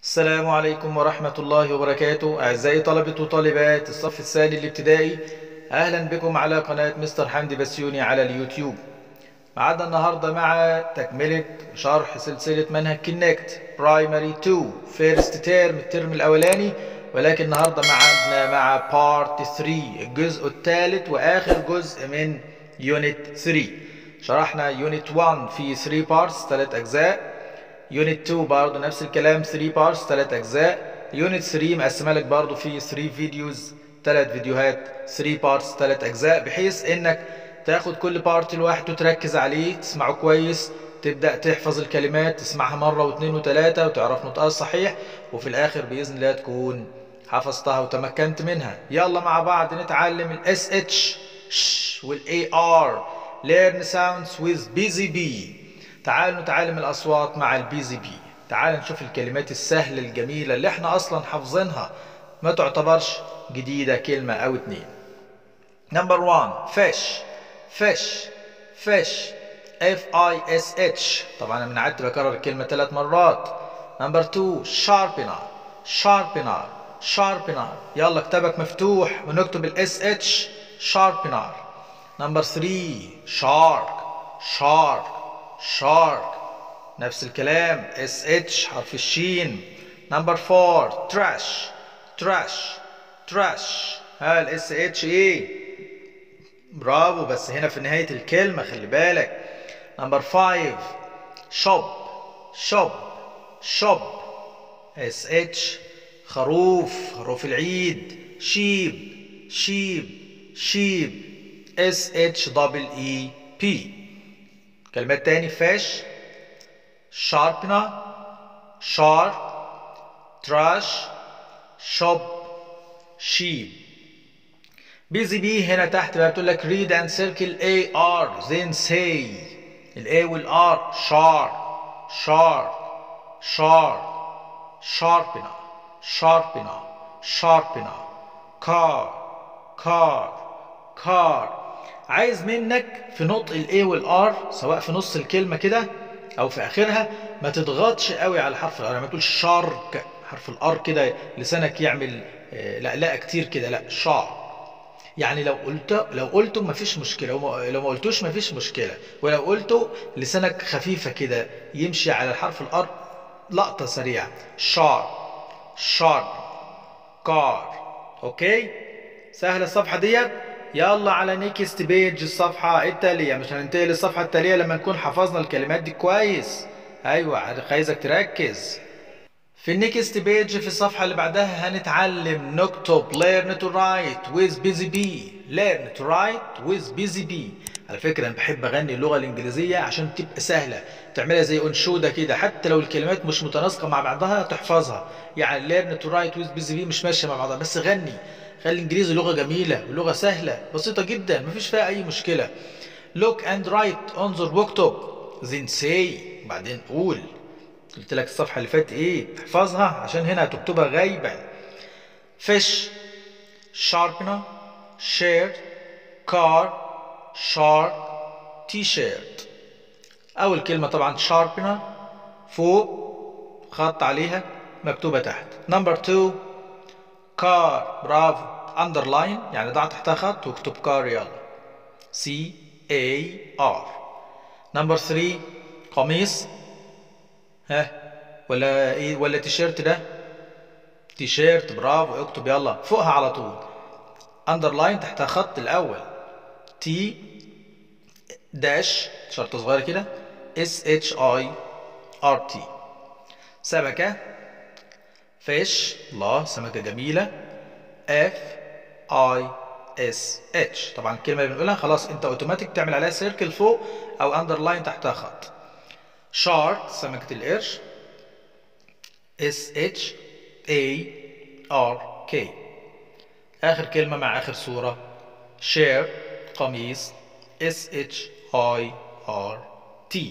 السلام عليكم ورحمة الله وبركاته أعزائي طلبة وطالبات الصف الثاني الابتدائي أهلا بكم على قناة مستر حمدي بسيوني على اليوتيوب معادنا النهاردة مع تكملة شرح سلسلة منهج كنكت برايمري 2 فيرست تيرم الترم الأولاني ولكن النهاردة معادنا مع بارت 3 الجزء الثالث وآخر جزء من يونت 3 شرحنا يونت 1 في 3 بارتس 3 أجزاء يونت 2 برضه نفس الكلام 3 بارتس 3 اجزاء يونت 3 مقسمه لك برضه في 3 فيديوز 3 فيديوهات 3 بارتس 3 اجزاء بحيث انك تاخد كل بارت لوحده تركز عليه تسمعه كويس تبدا تحفظ الكلمات تسمعها مره واثنين وثلاثه وتعرف نطقها الصحيح وفي الاخر باذن الله تكون حفظتها وتمكنت منها يلا مع بعض نتعلم الاس اتش والاي ار learn sounds with busy bee تعالوا نتعلم الأصوات مع البي زي بي تعالوا نشوف الكلمات السهلة الجميلة اللي احنا أصلا حافظينها ما تعتبرش جديدة كلمة أو اتنين نمبر 1 fish fish fish F I S H طبعا أنا من عادتي بكرر الكلمة ثلاث مرات نمبر 2 sharpener sharpener sharpener يلا كتابك مفتوح ونكتب الاس اتش sharpener نمبر 3 shark shark شارك نفس الكلام اس اتش حرف الشين نمبر 4 تراش تراش تراش ها الاس اتش ايه برافو بس هنا في نهاية الكلمة خلي بالك نمبر 5 شوب شوب شوب اس اتش خروف خروف العيد شيب شيب شيب اس اتش دبل اي بي كلمات تاني فيش sharpener shark trash shop sheep بيزي بي هنا تحت بقى بتقول لك read and circle A R then say ال A وال R sharp sharp sharp sharpener sharpener sharpener car car car عايز منك في نطق الاي والار سواء في نص الكلمه كده او في اخرها ما تضغطش قوي على حرف الار ما تقولش شارك حرف الار كده لسانك يعمل لا لا كتير كده لا شار يعني لو قلت لو قلته ما فيش مشكله لو ما قلتوش ما فيش مشكله ولو قلته لسانك خفيفه كده يمشي على الحرف الار لقطه سريعه شار شار كار اوكي سهله الصفحه ديت يلا على نيكست بيج الصفحة التالية مش هننتقل للصفحة التالية لما نكون حفظنا الكلمات دي كويس أيوة عايزك تركز في النيكست بيج في الصفحة اللي بعدها هنتعلم نكتب learn to write with busy bee learn to write with busy bee على فكرة أنا بحب أغني اللغة الإنجليزية عشان تبقى سهلة تعملها زي أنشودة كده حتى لو الكلمات مش متناسقة مع بعضها تحفظها يعني learn to write with busy bee مش ماشية مع بعضها بس غني خلي الانجليزي لغه جميله ولغه سهله بسيطه جدا مفيش فيها اي مشكله look and write انظر واكتب then say بعدين قول قلت لك الصفحه اللي فاتت ايه تحفظها عشان هنا هتكتبها غايبا fish sharpener shirt car shark t-shirt اول كلمه طبعا sharpener فوق خط عليها مكتوبه تحت نمبر 2 كار برافو اندرلاين يعني ضع تحتها خط واكتب كار يلا سي اي ار نمبر 3 قميص ها ولا ايه ولا تيشيرت ده تيشيرت برافو اكتب يلا فوقها على طول اندرلاين تحتها خط الاول تي داش شرطه صغيره كده اس اتش اي ار تي سمكه فيش الله سمكة جميلة اف اي اس اتش طبعا الكلمة اللي بنقولها خلاص انت اوتوماتيك تعمل عليها سيركل فوق او اندرلاين تحتها خط شارك سمكة القرش اس اتش اي ار كي اخر كلمة مع اخر صورة شير قميص اس اتش اي ار تي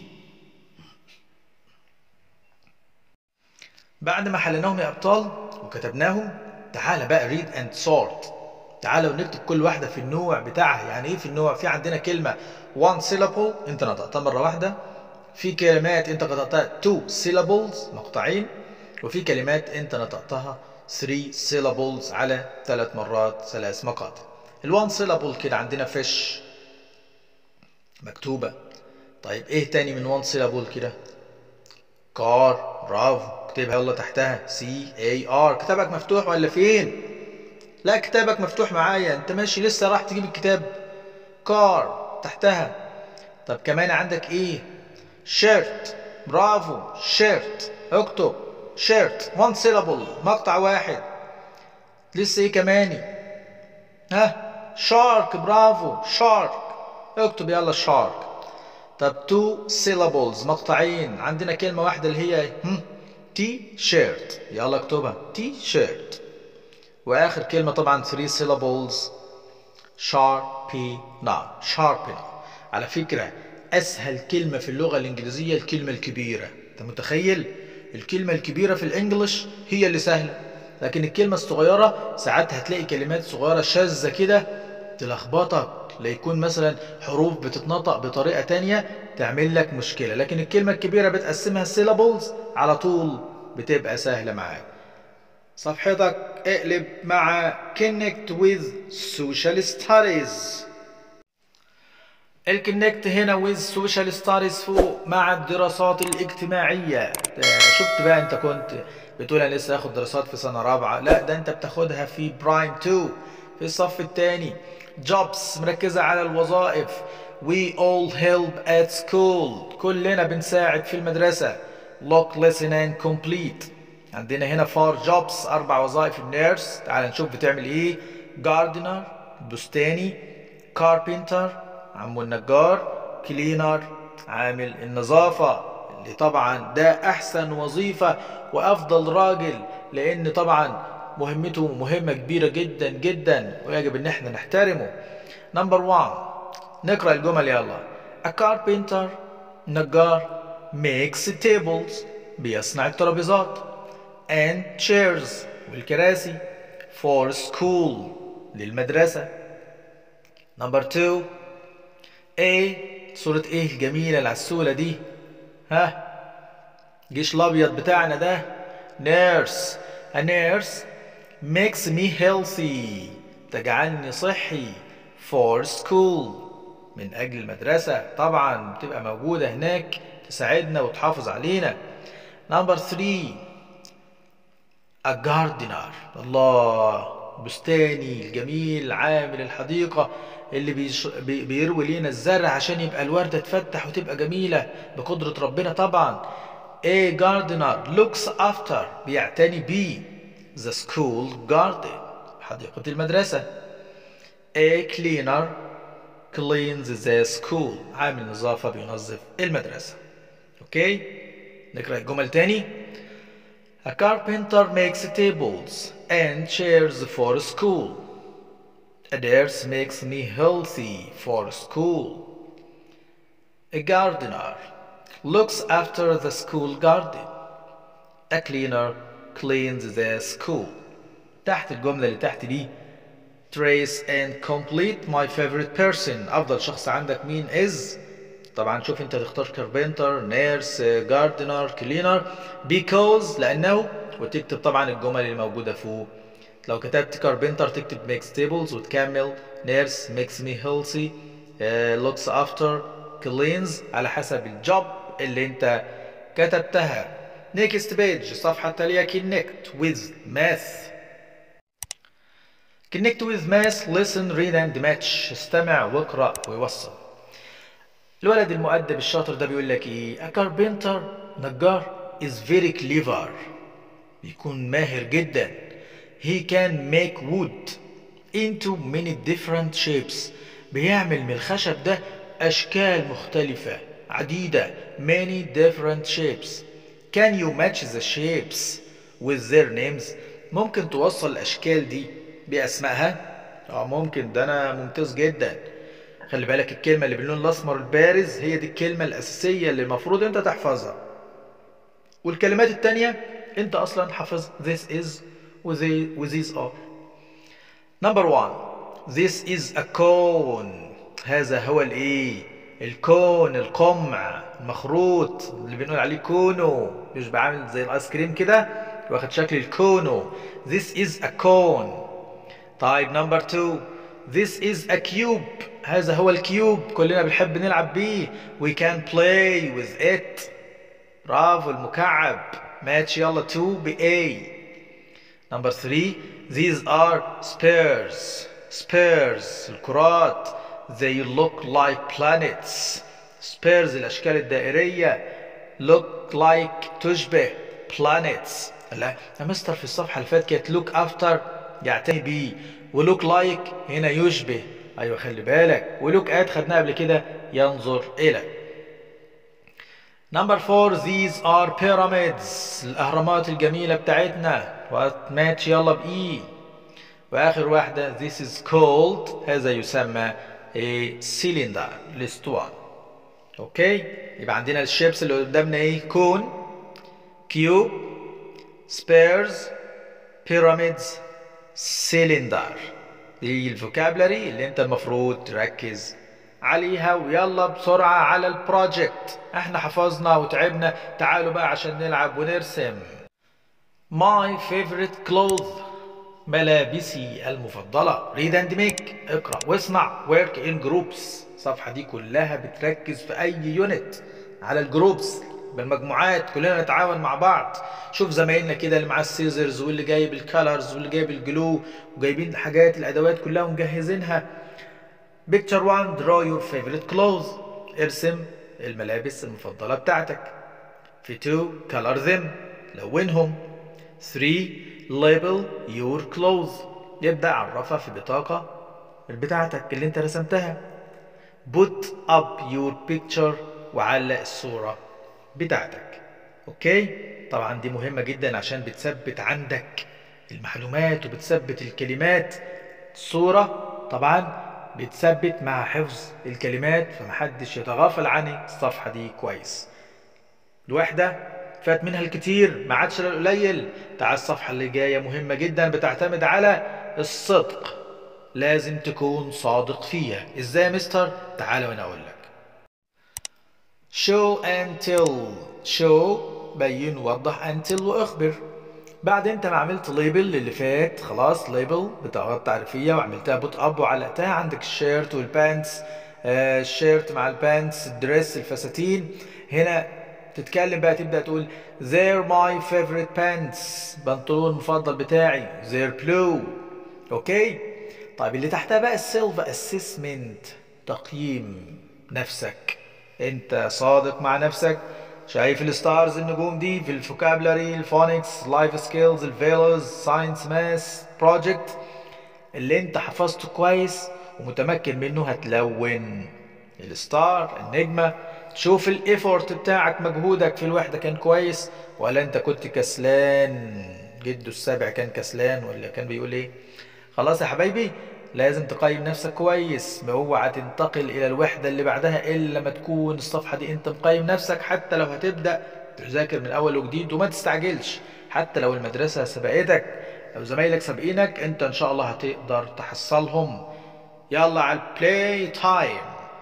بعد ما حليناهم يا ابطال وكتبناهم تعالى بقى ريد اند سورت تعالى ونكتب كل واحده في النوع بتاعها يعني ايه في النوع في عندنا كلمه one syllable انت نطقتها مره واحده في كلمات انت قطعتها two syllables مقطعين وفي كلمات انت نطقتها 3 syllables على ثلاث مرات ثلاث مقاطع الوان syllable كده عندنا فيش مكتوبة طيب ايه تاني من وان syllable كده كار برافو اكتبها يلا تحتها سي اي ار كتابك مفتوح ولا فين لا كتابك مفتوح معايا انت ماشي لسه راح تجيب الكتاب كار تحتها طب كمان عندك ايه شيرت برافو شيرت اكتب شيرت وان سيلابل مقطع واحد لسه ايه كماني ها شارك برافو شارك اكتب يلا شارك طب تو syllables مقطعين عندنا كلمة واحدة اللي هي تي شيرت يلا اكتبها تي شيرت واخر كلمة طبعا 3 syllables sharpener sharpener على فكرة اسهل كلمة في اللغة الانجليزية الكلمة الكبيرة انت متخيل الكلمة الكبيرة في الانجليش هي اللي سهلة لكن الكلمة الصغيرة ساعات هتلاقي كلمات صغيرة شاذة كده تلخبطك ليكون مثلا حروف بتتنطق بطريقة تانية تعمل لك مشكلة لكن الكلمة الكبيرة بتقسمها syllables على طول بتبقى سهلة معاك صفحتك اقلب مع connect with social studies الكونكت هنا with social studies فوق مع الدراسات الاجتماعية شفت بقى انت كنت بتقول انا لسه هاخد دراسات في سنة رابعة لا ده انت بتاخدها في برايم 2 في الصف الثاني jobs مركزة على الوظائف we all help at school كلنا بنساعد في المدرسة look listen and complete عندنا هنا فار جوبس اربع وظائف النيرس تعال نشوف بتعمل ايه جاردنر بستاني كاربنتر عمو النجار كلينر عامل النظافة اللي طبعا ده احسن وظيفة وافضل راجل لان طبعا مهمته مهمة كبيرة جدا جدا ويجب ان احنا نحترمه نمبر 1 نقرأ الجمل يلا A carpenter نجار makes tables بيصنع الترابيزات and chairs والكراسي for school للمدرسة نمبر 2 A صورة ايه الجميلة العسولة دي ها جيش الابيض بتاعنا ده nurse a nurse makes me healthy تجعلني صحي for school من اجل المدرسة طبعا بتبقى موجودة هناك تساعدنا وتحافظ علينا نمبر 3 a gardener الله بستاني الجميل عامل الحديقة اللي بيش بي بيروي لينا الزرع عشان يبقى الوردة تفتح وتبقى جميلة بقدرة ربنا طبعا A gardener looks after بيعتني بيه the school garden حديقة المدرسة A cleaner cleans the school عامل نظافة بينظف المدرسة اوكي نقرأ الجمل تاني A carpenter makes tables and chairs for school. A nurse makes me healthy for school. A gardener looks after the school garden. A cleaner cleans the school. تحت الجملة اللي تحت دي trace and complete my favorite person أفضل شخص عندك مين is طبعا شوف انت تختار كاربنتر نيرس جاردنر كلينر because لانه وتكتب طبعا الجمل اللي موجوده فوق لو كتبت كاربنتر تكتب makes tables وتكمل نيرس makes me healthy uh, looks after cleans على حسب الجوب اللي انت كتبتها next page الصفحة التالية connect with math connect with math listen read and match استمع واقرأ ووصل الولد المؤدب الشاطر ده بيقول لك ايه a carpenter نجار is very clever بيكون ماهر جدا he can make wood into many different shapes بيعمل من الخشب ده اشكال مختلفة عديدة many different shapes can you match the shapes with their names ممكن توصل الاشكال دي باسمائها اه ممكن ده انا ممتاز جدا خلي بالك الكلمة اللي باللون الأسمر البارز هي دي الكلمة الأساسية اللي المفروض أنت تحفظها والكلمات التانية أنت أصلا حافظ this is و these are number one this is a cone هذا هو الإيه الكون القمع المخروط اللي بنقول عليه كونو بيشبه عامل زي الايس كريم كده واخد شكل الكونو this is a cone طيب نمبر 2 this is a cube هذا هو الكيوب كلنا بنحب نلعب بيه we can play with it برافو المكعب ماتش يلا 2 ب A نمبر 3 these are spheres spheres الكرات they look like planets spheres الأشكال الدائرية look like تشبه planets لا يا مستر في الصفحة اللي فاتت كانت look after يعتني بيه ولوك لايك like هنا يشبه ايوه خلي بالك ولوك ات خدناها قبل كده ينظر الى نمبر 4 these are pyramids الاهرامات الجميله بتاعتنا وماتش يلا باي واخر واحده this is called هذا يسمى a cylinder الاسطوانه اوكي يبقى عندنا الشيبس اللي قدامنا ايه كون كيوب سبيرز بيراميدز سيلندر دي الفوكابلري اللي انت المفروض تركز عليها ويلا بسرعة على البروجكت احنا حفظنا وتعبنا تعالوا بقى عشان نلعب ونرسم My favorite clothes ملابسي المفضلة read and make اقرأ واصنع work in groups الصفحة دي كلها بتركز في أي يونت على الجروبس بالمجموعات كلنا نتعاون مع بعض شوف زمايلنا كده اللي معاه السيزرز واللي جايب الكالرز واللي جايب الجلو وجايبين الحاجات الادوات كلها ومجهزينها بيكتشر 1 draw your favorite clothes ارسم الملابس المفضلة بتاعتك في 2 color them لونهم 3 label your clothes يبدأ عرفها في بطاقة بتاعتك اللي انت رسمتها put up your picture وعلق الصورة بتاعتك اوكي طبعا دي مهمة جدا عشان بتثبت عندك المعلومات وبتثبت الكلمات الصورة طبعا بتثبت مع حفظ الكلمات فمحدش يتغافل عن الصفحة دي كويس الوحدة فات منها الكتير ما عادش القليل تعال الصفحة اللي جاية مهمة جدا بتعتمد على الصدق لازم تكون صادق فيها ازاي يا مستر تعال وانا اقول لك show and tell show بين وضح and tell واخبر بعد انت ما عملت ليبل اللي فات خلاص ليبل بطاقات تعريفيه وعملتها بوت اب وعلقتها عندك الشيرت والبانتس آه الشيرت مع البانتس الدريس الفساتين هنا تتكلم بقى تبدا تقول they're my favorite pants بنطلون المفضل بتاعي they're blue اوكي طيب اللي تحتها بقى السيلف اسسمنت تقييم نفسك انت صادق مع نفسك شايف الستارز النجوم دي في الفوكابلري الفونكس لايف سكيلز الفيلوز ساينس ماس بروجكت اللي انت حفظته كويس ومتمكن منه هتلون الستار النجمه تشوف الايفورت بتاعك مجهودك في الوحده كان كويس ولا انت كنت كسلان جده السابع كان كسلان ولا كان بيقول ايه خلاص يا حبايبي لازم تقيم نفسك كويس ما اوعى تنتقل الى الوحده اللي بعدها الا لما تكون الصفحه دي انت مقيم نفسك حتى لو هتبدا تذاكر من اول وجديد وما تستعجلش حتى لو المدرسه سبقتك او زمايلك سابقينك انت ان شاء الله هتقدر تحصلهم يلا على البلاي تايم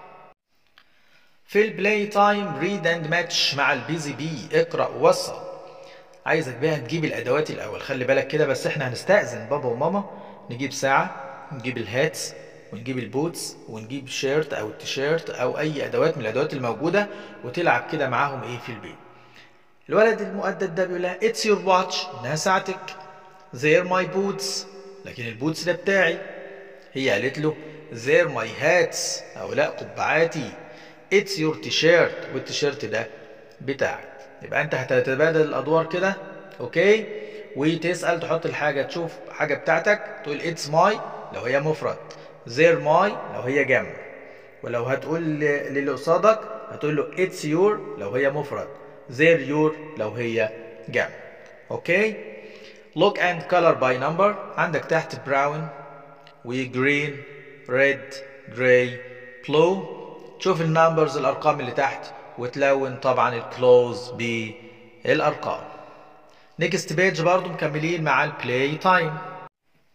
في البلاي تايم ريد اند ماتش مع البيزي بي اقرا ووصل عايزك بقى تجيب الادوات الاول خلي بالك كده بس احنا هنستأذن بابا وماما نجيب ساعه نجيب الهاتس ونجيب البوتس ونجيب شيرت او التيشيرت او اي ادوات من الادوات الموجوده وتلعب كده معاهم ايه في البيت الولد المؤدب ده بيقول لها اتس يور واتش انها ساعتك زير ماي بوتس لكن البوتس ده بتاعي هي قالت له زير ماي هاتس او لا قبعاتي اتس يور تيشيرت والتيشيرت ده بتاعك يبقى انت هتتبادل الادوار كده اوكي وتسال تحط الحاجه تشوف حاجه بتاعتك تقول اتس ماي لو هي مفرد زير ماي لو هي جمع ولو هتقول للي قصادك هتقول له اتس يور لو هي مفرد زير يور لو هي جمع اوكي look and color by number عندك تحت براون وجرين ريد جراي بلو تشوف النمبرز الارقام اللي تحت وتلون طبعا الكلوز بالارقام نيكست بيج برضو مكملين مع البلاي تايم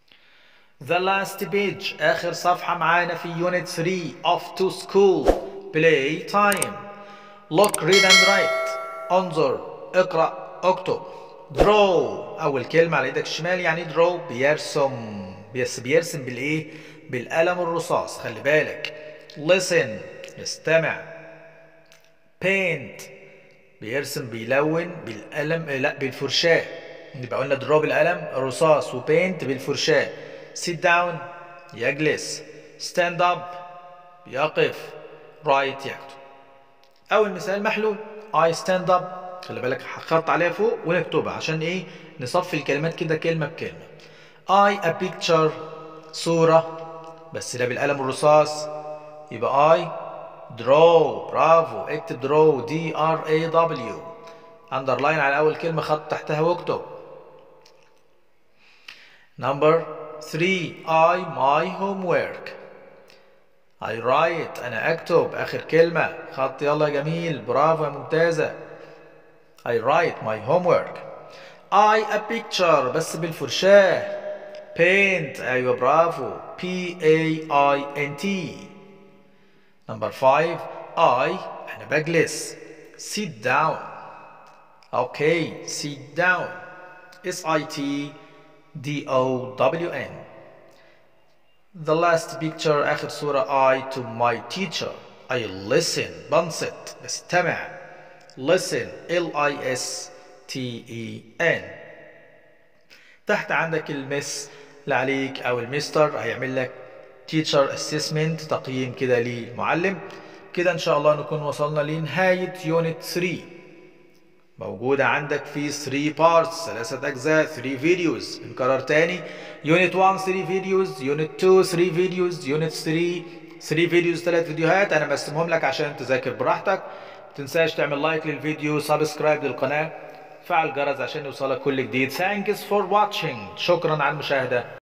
The last page آخر صفحة معانا في Unit 3 Off to School play time look read and write انظر اقرأ اكتب draw أول كلمة على إيدك الشمال يعني draw بيرسم بس بيرسم بالإيه؟ بالقلم الرصاص خلي بالك listen يستمع paint بيرسم بيلون بالقلم لا بالفرشاة يبقى قلنا draw بالقلم الرصاص وبينت بالفرشاة sit down يجلس stand up يقف write يكتب أول مثال محلول I stand up خلي بالك خط عليها فوق ونكتبها عشان ايه نصفي الكلمات كده كلمة بكلمة I a picture صورة بس لا بالقلم الرصاص يبقى I draw برافو اكتب draw D R A W underline على أول كلمة خط تحتها واكتب number 3 I my homework I write أنا أكتب آخر كلمة خط يلا يا جميل برافو يا ممتازة I write my homework I a picture بس بالفرشاة paint أيوة برافو P A I N T number 5 I أنا بجلس sit down okay sit down S I T D O W N The last picture آخر صورة I to my teacher I listen بنصت بستمع listen L I S T E N تحت عندك المس اللي عليك أو المستر هيعمل لك teacher assessment تقييم كده للمعلم كده إن شاء الله نكون وصلنا لنهاية يونت 3 موجودة عندك في 3 parts ثلاثة أجزاء 3 فيديوز بنكرر تاني يونت 1 3 فيديوز يونت 2 3 فيديوز يونت 3 3 فيديوز 3 فيديوهات أنا مقسمهم لك عشان تذاكر براحتك تنساش تعمل لايك للفيديو سبسكرايب للقناة فعل الجرس عشان يوصلك كل جديد thanks for watching شكرا على المشاهدة